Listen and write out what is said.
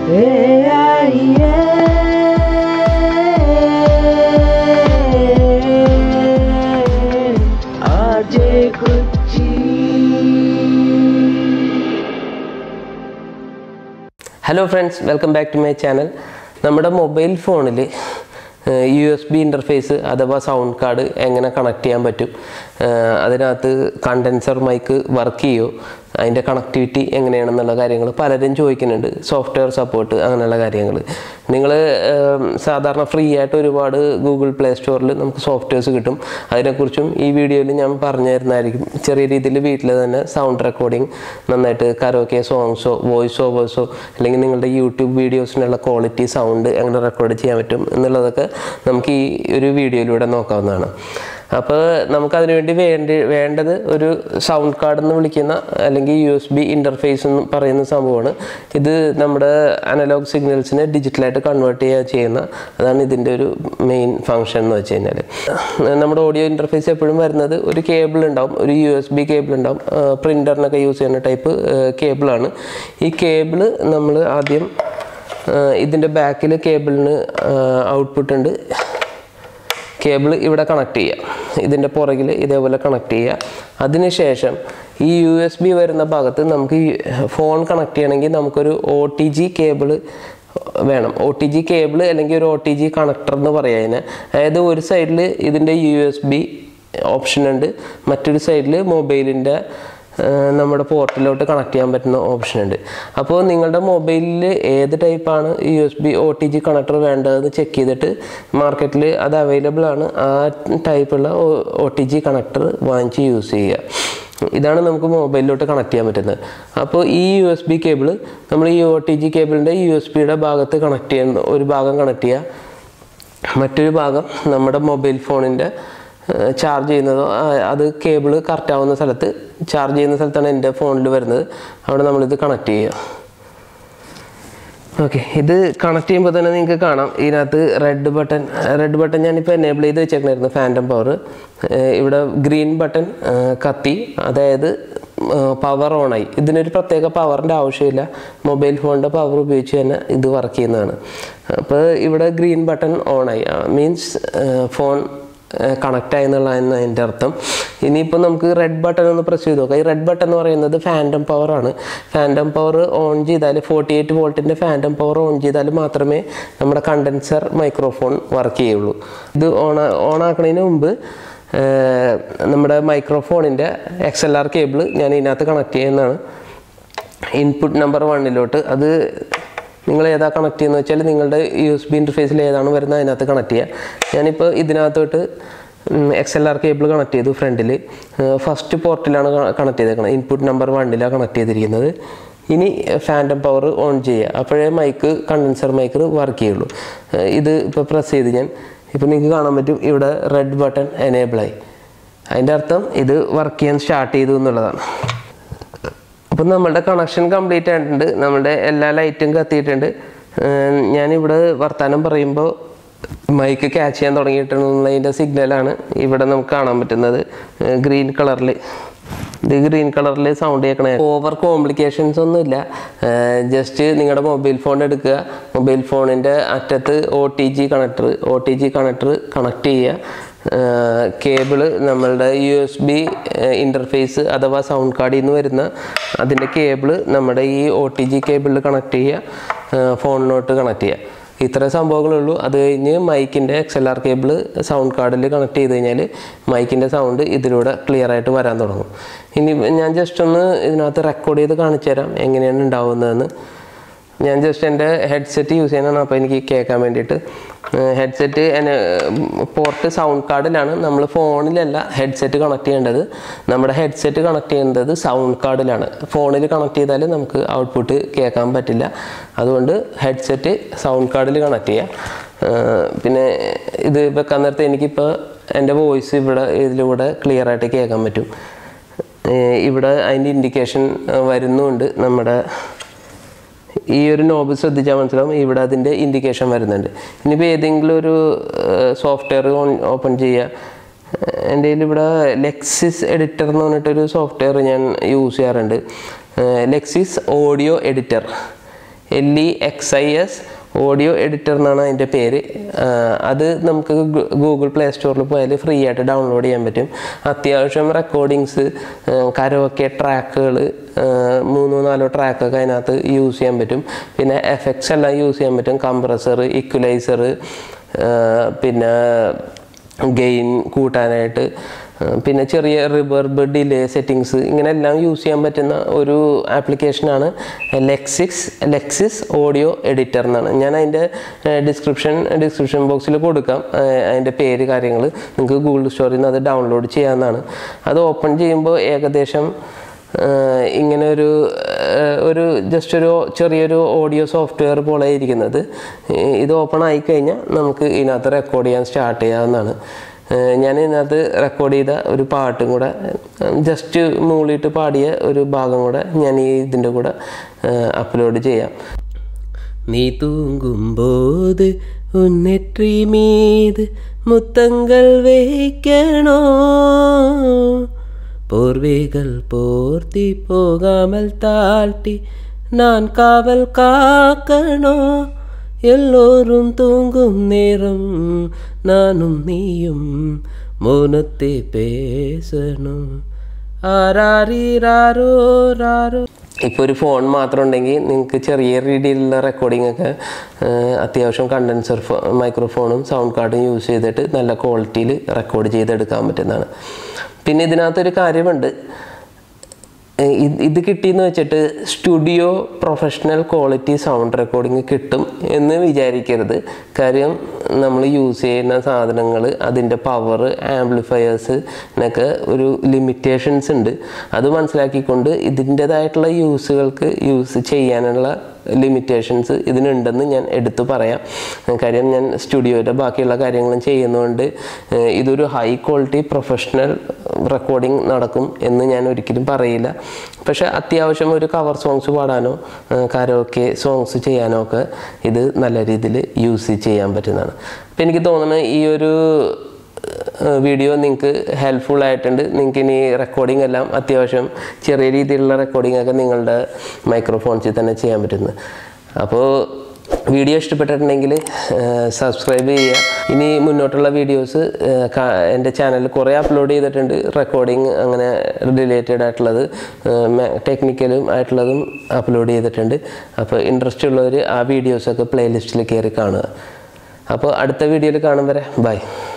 आजे कुची hello friends welcome back to my channel നമ്മുടെ മൊബൈൽ ഫോണിൽ യു എസ് ബി ഇൻ്റർഫേസ് അഥവാ സൗണ്ട് കാർഡ് എങ്ങനെ കണക്ട് ചെയ്യാൻ പറ്റും ഏഹ് അതിനകത്ത് കണ്ടൻസർ മൈക്ക് വർക്ക് ചെയ്യുമോ അതിൻ്റെ കണക്ടിവിറ്റി എങ്ങനെയാണെന്നുള്ള കാര്യങ്ങൾ പലരും ചോദിക്കുന്നുണ്ട് സോഫ്റ്റ്വെയർ സപ്പോർട്ട് അങ്ങനെയുള്ള കാര്യങ്ങൾ നിങ്ങൾ സാധാരണ ഫ്രീ ആയിട്ട് ഒരുപാട് ഗൂഗിൾ പ്ലേ സ്റ്റോറിൽ നമുക്ക് സോഫ്റ്റ്വെയർസ് കിട്ടും അതിനെക്കുറിച്ചും ഈ വീഡിയോയിൽ ഞാൻ പറഞ്ഞു തരുന്നതായിരിക്കും ചെറിയ രീതിയിൽ വീട്ടിൽ തന്നെ സൗണ്ട് റെക്കോർഡിംഗ് നന്നായിട്ട് കരോക്കെ സോങ്സോ വോയിസ് ഓവേഴ്സോ അല്ലെങ്കിൽ നിങ്ങളുടെ യൂട്യൂബ് വീഡിയോസിനുള്ള ക്വാളിറ്റി സൗണ്ട് എങ്ങനെ റെക്കോർഡ് ചെയ്യാൻ പറ്റും എന്നുള്ളതൊക്കെ നമുക്ക് ഈ ഒരു വീഡിയോയിലൂടെ നോക്കാവുന്നതാണ് അപ്പോൾ നമുക്കതിനു വേണ്ടി വേണ്ടി വേണ്ടത് ഒരു സൗണ്ട് കാർഡ് എന്ന് വിളിക്കുന്ന അല്ലെങ്കിൽ യു എസ് ബി ഇൻ്റർഫേസ് എന്ന് പറയുന്ന സംഭവമാണ് ഇത് നമ്മുടെ അനലോഗ് സിഗ്നൽസിനെ ഡിജിറ്റലായിട്ട് കൺവേർട്ട് ചെയ്യുക ചെയ്യുന്ന അതാണ് ഇതിൻ്റെ ഒരു മെയിൻ ഫങ്ഷൻ എന്ന് വെച്ച് കഴിഞ്ഞാൽ നമ്മുടെ ഓഡിയോ ഇൻ്റർഫേസ് എപ്പോഴും വരുന്നത് ഒരു കേബിൾ ഉണ്ടാവും ഒരു യു എസ് ബി കേബിൾ ഉണ്ടാവും പ്രിൻ്ററിനൊക്കെ യൂസ് ചെയ്യുന്ന ടൈപ്പ് കേബിളാണ് ഈ കേബിൾ നമ്മൾ ആദ്യം ഇതിൻ്റെ ബാക്കിൽ കേബിളിന് ഔട്ട്പുട്ട് ഉണ്ട് കേബിൾ ഇവിടെ കണക്ട് ചെയ്യുക ഇതിൻ്റെ പുറകിൽ ഇതേപോലെ കണക്ട് ചെയ്യുക അതിനുശേഷം ഈ യു എസ് ബി വരുന്ന ഭാഗത്ത് നമുക്ക് ഈ ഫോൺ കണക്ട് ചെയ്യണമെങ്കിൽ നമുക്കൊരു ഒ ടി ജി കേബിൾ വേണം ഒ ടി ജി കേബിൾ അല്ലെങ്കിൽ ഒരു ഒ ടി ജി കണക്ടർ എന്ന് പറയാം അതിന് അതായത് ഒരു സൈഡിൽ ഇതിൻ്റെ യു എസ് ബി ഓപ്ഷൻ ഉണ്ട് മറ്റൊരു സൈഡിൽ മൊബൈലിൻ്റെ നമ്മുടെ പോർട്ടിലോട്ട് കണക്ട് ചെയ്യാൻ പറ്റുന്ന ഓപ്ഷൻ ഉണ്ട് അപ്പോൾ നിങ്ങളുടെ മൊബൈലിൽ ഏത് ടൈപ്പാണ് U S B O T G connector വേണ്ടതെന്ന് ചെക്ക് ചെയ്തിട്ട് മാർക്കറ്റിൽ അത് അവൈലബിൾ ആണ് ആ ടൈപ്പുള്ള ഒ ടി ജി കണക്ടർ വാങ്ങിച്ച് യൂസ് ചെയ്യുക ഇതാണ് നമുക്ക് മൊബൈലിലോട്ട് കണക്ട് ചെയ്യാൻ പറ്റുന്നത് അപ്പോൾ ഈ യു എസ് ബി കേബിൾ നമ്മൾ ഈ ഒ ടി ജി കേബിളിൻ്റെ യു എസ് ബിയുടെ ഭാഗത്ത് കണക്ട് ചെയ്യുന്ന ഒരു ഭാഗം കണക്ട് ചെയ്യുക മറ്റൊരു ഭാഗം നമ്മുടെ മൊബൈൽ ഫോണിൻ്റെ ചാർജ് ചെയ്യുന്നതോ അത് കേബിൾ കറക്റ്റ് ആവുന്ന സ്ഥലത്ത് ചാർജ് ചെയ്യുന്ന സ്ഥലത്താണ് എൻ്റെ ഫോണിൽ വരുന്നത് അവിടെ നമ്മളിത് കണക്ട് ചെയ്യുക ഓക്കെ ഇത് കണക്ട് ചെയ്യുമ്പോൾ തന്നെ നിങ്ങൾക്ക് കാണാം ഇതിനകത്ത് റെഡ് ബട്ടൺ റെഡ് ബട്ടൺ ഞാനിപ്പോൾ എനേബിൾ ചെയ്ത് വെച്ചേക്കണായിരുന്നു ഫാൻറ്റം പവർ ഇവിടെ ഗ്രീൻ ബട്ടൺ കത്തി അതായത് പവർ ഓണായി ഇതിനൊരു പ്രത്യേക പവറിൻ്റെ ആവശ്യമില്ല മൊബൈൽ ഫോണിൻ്റെ പവർ ഉപയോഗിച്ച് തന്നെ ഇത് വർക്ക് ചെയ്യുന്നതാണ് അപ്പോൾ ഇവിടെ ഗ്രീൻ ബട്ടൺ ഓണായി മീൻസ് ഫോൺ കണക്റ്റ് ആയി എന്നുള്ളതാണ് അതിൻ്റെ അർത്ഥം ഇനിയിപ്പോൾ നമുക്ക് റെഡ് ബട്ടൺ ഒന്ന് പ്രസ് ചെയ്ത് നോക്കാം ഈ റെഡ് ബട്ടൺ എന്ന് പറയുന്നത് ഫാൻറ്റം പവർ ആണ് ഫാൻറ്റം പവർ ഓൺ ചെയ്താൽ ഫോർട്ടി എയ്റ്റ് വോൾട്ടിൻ്റെ ഫാൻറ്റം പവർ ഓൺ ചെയ്താൽ മാത്രമേ നമ്മുടെ കണ്ടൻസർ മൈക്രോഫോൺ വർക്ക് ചെയ്യുള്ളൂ ഇത് ഓൺ ഓൺ ആക്കുന്നതിന് മുമ്പ് നമ്മുടെ മൈക്രോഫോണിൻ്റെ എക്സ് എൽ ആർ കേബിൾ ഞാൻ ഇതിനകത്ത് കണക്ട് ചെയ്യുന്നതാണ് ഇൻപുട്ട് നമ്പർ വണ്ണിലോട്ട് അത് നിങ്ങൾ ഏതാ കണക്ട് ചെയ്യുന്നത് വെച്ചാൽ നിങ്ങളുടെ യു എസ് ബി ഇൻ്റർഫേസിൽ ഏതാണ് വരുന്നത് അതിനകത്ത് കണക്ട് ചെയ്യുക ഞാനിപ്പോൾ ഇതിനകത്തോട്ട് X L R cable connect ചെയ്തു ഫ്രണ്ടിൽ ഫസ്റ്റ് പോർട്ടിലാണ് കണക്ട് ചെയ്തേക്കുന്നത് ഇൻപുട്ട് നമ്പർ വണ്ണിലാണ് കണക്ട് ചെയ്തിരിക്കുന്നത് ഇനി ഫാൻറ്റം പവർ ഓൺ ചെയ്യുക അപ്പോഴേ മൈക്ക് കണ്ടൻസർ മൈക്ക് വർക്ക് ചെയ്യുള്ളൂ ഇത് ഇപ്പോൾ പ്രസ് ചെയ്ത് ഞാൻ ഇപ്പോൾ നിങ്ങൾക്ക് കാണാൻ പറ്റും ഇവിടെ റെഡ് ബട്ടൺ എനേബിളായി അതിൻ്റെ അർത്ഥം ഇത് വർക്ക് ചെയ്യാൻ സ്റ്റാർട്ട് ചെയ്തു എന്നുള്ളതാണ് അപ്പം നമ്മളുടെ കണക്ഷൻ കംപ്ലീറ്റ് ആയിട്ടുണ്ട് നമ്മുടെ എല്ലാ ലൈറ്റും കത്തിയിട്ടുണ്ട് ഞാനിവിടെ വർത്തമാനം പറയുമ്പോൾ മൈക്ക് ക്യാച്ച് ചെയ്യാൻ തുടങ്ങിയിട്ടുള്ളതിൻ്റെ സിഗ്നലാണ് ഇവിടെ നമുക്ക് കാണാൻ പറ്റുന്നത് ഗ്രീൻ കളറിൽ ഇത് ഗ്രീൻ കളറിൽ സൗണ്ട് കേൾക്കണേ ഓവർ കോംപ്ലിക്കേഷൻസ് ഒന്നുമില്ല ജസ്റ്റ് നിങ്ങളുടെ മൊബൈൽ ഫോൺ എടുക്കുക മൊബൈൽ ഫോണിൻ്റെ അറ്റത്ത് O T G connector O T G connector connect ചെയ്യുക കേബിള് നമ്മളുടെ യു എസ് ബി ഇൻ്റർഫേസ് അഥവാ സൗണ്ട് കാർഡിൽ നിന്ന് വരുന്ന അതിൻ്റെ കേബിള് നമ്മുടെ ഈ ഒ ടി ജി കേബിളിൽ കണക്ട് ചെയ്യുക ഫോണിലോട്ട് കണക്ട് ചെയ്യുക ഇത്ര സംഭവങ്ങളുള്ളൂ അത് കഴിഞ്ഞ് മൈക്കിൻ്റെ X L R cable sound കാർഡിൽ കണക്ട് ചെയ്ത് കഴിഞ്ഞാൽ മൈക്കിൻ്റെ സൗണ്ട് ഇതിലൂടെ ക്ലിയർ ആയിട്ട് വരാൻ തുടങ്ങും ഇനി ഞാൻ ജസ്റ്റ് ഒന്ന് ഇതിനകത്ത് റെക്കോർഡ് ചെയ്ത് കാണിച്ചു തരാം എങ്ങനെയാണ് ഉണ്ടാവുന്നതെന്ന് ഞാൻ ജസ്റ്റ് എൻ്റെ ഹെഡ്സെറ്റ് യൂസ് ചെയ്യാനാണ് അപ്പോൾ എനിക്ക് കേൾക്കാൻ വേണ്ടിയിട്ട് ഹെഡ്സെറ്റ് പോർട്ട് സൗണ്ട് കാർഡിലാണ് നമ്മൾ ഫോണിലല്ല ഹെഡ്സെറ്റ് കണക്ട് ചെയ്യേണ്ടത് നമ്മുടെ ഹെഡ്സെറ്റ് കണക്ട് ചെയ്യേണ്ടത് സൗണ്ട് കാർഡിലാണ് ഫോണിൽ കണക്ട് ചെയ്താൽ നമുക്ക് ഔട്ട്പുട്ട് കേൾക്കാൻ പറ്റില്ല അതുകൊണ്ട് ഹെഡ്സെറ്റ് സൗണ്ട് കാർഡിൽ കണക്ട് ചെയ്യുക പിന്നെ ഇത് വെക്കാൻ നേരത്തെ എനിക്കിപ്പോൾ എൻ്റെ വോയിസ് ഇവിടെ ഇതിലൂടെ ക്ലിയർ ആയിട്ട് കേൾക്കാൻ പറ്റും ഇവിടെ അതിൻ്റെ ഇൻഡിക്കേഷൻ വരുന്നുണ്ട് നമ്മുടെ ഈ ഒരു നോബ് ശ്രദ്ധിച്ചാൽ മനസ്സിലാവും ഇവിടെ അതിൻ്റെ ഇൻഡിക്കേഷൻ വരുന്നുണ്ട് ഇനിയിപ്പോൾ ഏതെങ്കിലും ഒരു സോഫ്റ്റ്വെയർ ഓപ്പൺ ചെയ്യുക എൻ്റെ കയ്യിൽ ഇവിടെ ലെക്സിസ് എഡിറ്റർ എന്ന് പറഞ്ഞിട്ടൊരു സോഫ്റ്റ്വെയർ ഞാൻ യൂസ് ചെയ്യാറുണ്ട് Lexis audio editor L E X I S audio editor എന്നാണ് അതിൻ്റെ പേര് ആ, അത് നമുക്ക് ഗൂഗിൾ പ്ലേ സ്റ്റോറിൽ പോയാൽ ഫ്രീ ആയിട്ട് ഡൗൺലോഡ് ചെയ്യാൻ പറ്റും അത്യാവശ്യം റെക്കോർഡിങ്സ് കരോക്കെ ട്രാക്കുകൾ മൂന്നോ നാലോ ട്രാക്കൊക്കെ അതിനകത്ത് യൂസ് ചെയ്യാൻ പറ്റും പിന്നെ എഫക്ട്സ് എല്ലാം യൂസ് ചെയ്യാൻ പറ്റും കംപ്രസർ ഇക്വലൈസർ പിന്നെ ഗെയിൻ കൂട്ടാനായിട്ട് ആ, പിന്നെ ചെറിയ റിബർബ് ഡിലേ സെറ്റിങ്സ് ഇങ്ങനെ എല്ലാം യൂസ് ചെയ്യാൻ പറ്റുന്ന ഒരു ആപ്ലിക്കേഷനാണ് ലെക്സിക്സ് ലെക്സിസ് ഓഡിയോ എഡിറ്റർ എന്നാണ് ഞാൻ അതിൻ്റെ ഡിസ്ക്രിപ്ഷൻ ഡിസ്ക്രിപ്ഷൻ ബോക്സിൽ കൊടുക്കാം ആ, അതിൻ്റെ പേര് കാര്യങ്ങൾ നിങ്ങൾക്ക് ഗൂഗിൾ സ്റ്റോറിൽ നിന്ന് അത് ഡൗൺലോഡ് ചെയ്യാവുന്നതാണ് അത് ഓപ്പൺ ചെയ്യുമ്പോൾ ഏകദേശം ആഹ് ഇങ്ങനെ ഒരു ആഹ് ഒരു ജസ്റ്റ് ഒരു ചെറിയൊരു ഓഡിയോ സോഫ്റ്റ്വെയർ പോലെ ഇരിക്കുന്നത് ഈ- ഇത് ഓപ്പൺ ആയി കഴിഞ്ഞാൽ നമുക്ക് ഇതിനകത്ത് റെക്കോർഡ് ചെയ്യാൻ സ്റ്റാർട്ട് ചെയ്യാവുന്നതാണ് ആഹ് ഞാൻ ഇതിനകത്ത് റെക്കോർഡ് ചെയ്ത ഒരു പാട്ടും കൂടെ ജസ്റ്റ് മൂളിയിട്ട് പാടിയ ഒരു ഭാഗം കൂടെ ഞാൻ ഈ ഇതിൻ്റെ കൂടെ അപ്ലോഡ് ചെയ്യാം നീ തൂങ്ങുമ്പോത് ഉന്നെற்றி மீது முத்தங்கள் வைக்கணோ போர்வைகள் போர்த்தி போகாமல் தாழ்த்தி நான் காவல் காக்கணும் எல்லோரும் தூங்கும் நேரம் நானும் நீயும் மௌனத்தை பேசணும் ആരാരീരാരോ രാരോ ഇപ്പോൾ ഒരു ഫോൺ മാത്രം ഉണ്ടെങ്കിൽ നിങ്ങൾക്ക് ചെറിയ രീതിയിലുള്ള റെക്കോർഡിംഗ് ഒക്കെ ആ, അത്യാവശ്യം കണ്ടൻസർ ഫോ മൈക്രോഫോണും സൗണ്ട് കാർഡും യൂസ് ചെയ്തിട്ട് നല്ല ക്വാളിറ്റിയിൽ റെക്കോർഡ് ചെയ്തെടുക്കാൻ പറ്റുന്നതാണ് പിന്നെ ഇതിനകത്തൊരു കാര്യമുണ്ട് ഏഹ് ഇത് ഇത് കിട്ടിയെന്ന് വെച്ചിട്ട് studio professional quality sound recording കിട്ടും എന്ന് വിചാരിക്കരുത് കാര്യം നമ്മൾ യൂസ് ചെയ്യുന്ന സാധനങ്ങൾ അതിൻ്റെ പവർ ആംപ്ലിഫയേഴ്സിനൊക്കെ ഒരു ലിമിറ്റേഷൻസ് ഉണ്ട് അത് മനസ്സിലാക്കിക്കൊണ്ട് ഇതിൻ്റെതായിട്ടുള്ള യൂസുകൾക്ക് യൂസ് ചെയ്യാനുള്ള ലിമിറ്റേഷൻസ് ഇതിനുണ്ടെന്ന് ഞാൻ എടുത്തു പറയാം കാര്യം ഞാൻ സ്റ്റുഡിയോയുടെ ബാക്കിയുള്ള കാര്യങ്ങളും ചെയ്യുന്നതുകൊണ്ട് ഏഹ് ഇതൊരു ഹൈ ക്വാളിറ്റി പ്രൊഫഷണൽ റെക്കോർഡിംഗ് നടക്കും എന്ന് ഞാൻ ഒരിക്കലും പറയില്ല പക്ഷെ അത്യാവശ്യം ഒരു കവർ സോങ്സ് പാടാനോ കരോക്കെ സോങ്സ് ചെയ്യാനോ ഒക്കെ ഇത് നല്ല രീതിയിൽ യൂസ് ചെയ്യാൻ പറ്റുന്നതാണ് അപ്പം എനിക്ക് തോന്നുന്നത് ഈ ഒരു വീഡിയോ നിങ്ങൾക്ക് ഹെൽപ്ഫുൾ ആയിട്ടുണ്ട് നിങ്ങൾക്ക് ഇനി റെക്കോർഡിംഗ് എല്ലാം അത്യാവശ്യം ചെറിയ രീതിയിലുള്ള റെക്കോർഡിംഗ് ഒക്കെ നിങ്ങളുടെ മൈക്രോഫോൺസിൽ തന്നെ ചെയ്യാൻ പറ്റുന്നു അപ്പോൾ വീഡിയോ ഇഷ്ടപ്പെട്ടിട്ടുണ്ടെങ്കിൽ സബ്സ്ക്രൈബ് ചെയ്യുക ഇനി മുന്നോട്ടുള്ള വീഡിയോസ് എൻ്റെ ചാനലിൽ കുറേ അപ്ലോഡ് ചെയ്തിട്ടുണ്ട് റെക്കോർഡിങ് അങ്ങനെ റിലേറ്റഡ് ആയിട്ടുള്ളത് ടെക്നിക്കലും ആയിട്ടുള്ളതും അപ്ലോഡ് ചെയ്തിട്ടുണ്ട് അപ്പോൾ ഇൻട്രസ്റ്റ് ഉള്ളവർ ആ വീഡിയോസൊക്കെ പ്ലേലിസ്റ്റിൽ കയറി കാണുക അപ്പോൾ അടുത്ത വീഡിയോയിൽ കാണും വരെ ബൈ